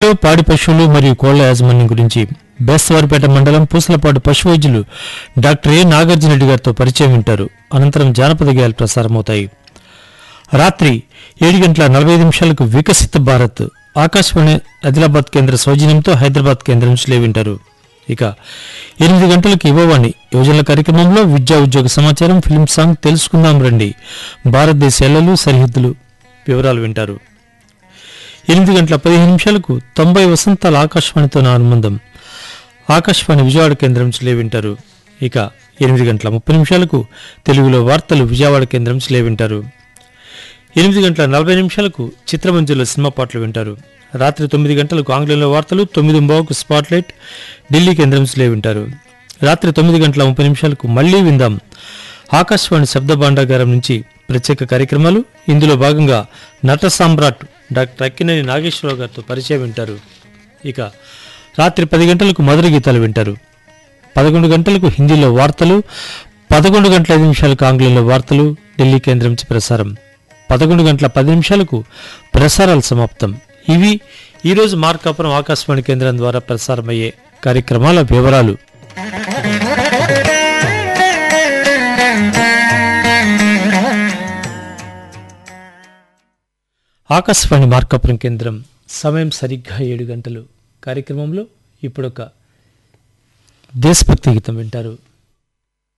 నేటితో పాడి పశువులు మరియు కోళ్ల యాజమాన్యం గురించి బేస్తవారిపేట మండలం పూసలపాడు పశు వైద్యులు డాక్టర్ ఏ నాగార్జున రెడ్డి గారితో పరిచయం వింటారు అనంతరం జానపద గేయాలు ప్రసారమవుతాయి రాత్రి ఏడు గంటల నలభై ఐదు నిమిషాలకు వికసిత భారత్ ఆకాశవాణి ఆదిలాబాద్ కేంద్ర సౌజన్యంతో హైదరాబాద్ కేంద్రం నుంచి లేవింటారు ఇక ఎనిమిది గంటలకు ఇవ్వవాణి యువజనుల కార్యక్రమంలో విద్యా ఉద్యోగ సమాచారం ఫిలిం సాంగ్ తెలుసుకుందాం రండి భారతదేశ ఎల్లలు సరిహద్దులు వివరాలు వింటారు ఎనిమిది గంటల పదిహేను నిమిషాలకు తొంభై వసంతాల ఆకాశవాణితో నా అనుబంధం ఆకాశవాణి విజయవాడ కేంద్రం నుంచి లేవింటారు ఇక ఎనిమిది గంటల ముప్పై నిమిషాలకు తెలుగులో వార్తలు విజయవాడ కేంద్రం నుంచి లేవింటారు ఎనిమిది గంటల నలభై నిమిషాలకు చిత్రమంజుల సినిమా పాటలు వింటారు రాత్రి తొమ్మిది గంటలకు ఆంగ్లంలో వార్తలు తొమ్మిది బావుకు స్పాట్లైట్ ఢిల్లీ కేంద్రం నుంచి లేవింటారు రాత్రి తొమ్మిది గంటల ముప్పై నిమిషాలకు మళ్లీ విందాం ఆకాశవాణి శబ్ద భాండాగారం నుంచి ప్రత్యేక కార్యక్రమాలు ఇందులో భాగంగా నట సామ్రాట్ డాక్టర్ అక్కినేని నాగేశ్వరరావు గారితో పరిచయం వింటారు ఇక రాత్రి పది గంటలకు మధుర గీతాలు వింటారు పదకొండు గంటలకు హిందీలో వార్తలు పదకొండు గంటల ఐదు నిమిషాలకు ఆంగ్లంలో వార్తలు ఢిల్లీ కేంద్రం నుంచి ప్రసారం పదకొండు గంటల పది నిమిషాలకు ప్రసారాలు సమాప్తం ఇవి ఈరోజు మార్కాపురం ఆకాశవాణి కేంద్రం ద్వారా ప్రసారమయ్యే కార్యక్రమాల వివరాలు ఆకాశవాణి మార్కాపురం కేంద్రం సమయం సరిగ్గా ఏడు గంటలు కార్యక్రమంలో ఇప్పుడొక దేశభక్తి గీతం వింటారు